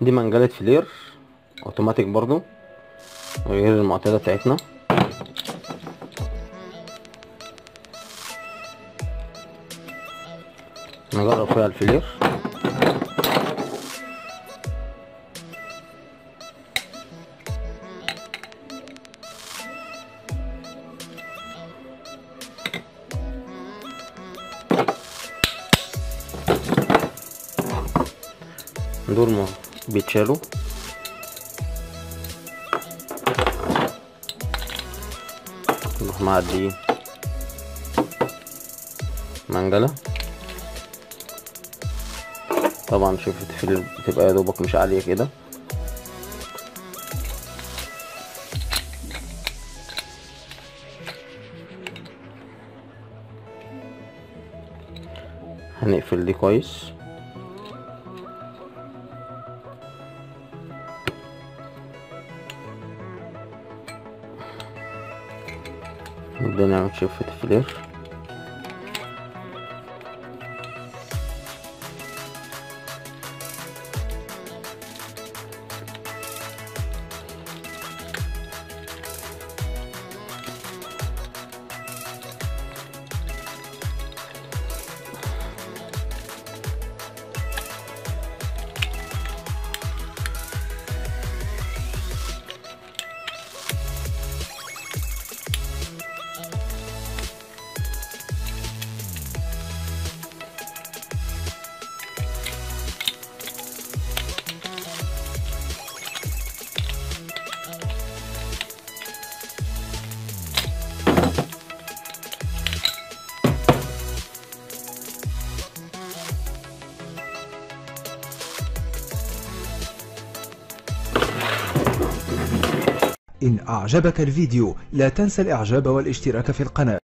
دي منجلة فلير اوتوماتيك برضو غير المعتادة بتاعتنا نجرب فيها الفلير دول ما بيتشالوا نروح معديين منجلة طبعا شفت في بتبقى يا دوبك مش عالية كده هنقفل دي كويس نبدأ نعمل شفة فلير إن أعجبك الفيديو لا تنسى الإعجاب والاشتراك في القناة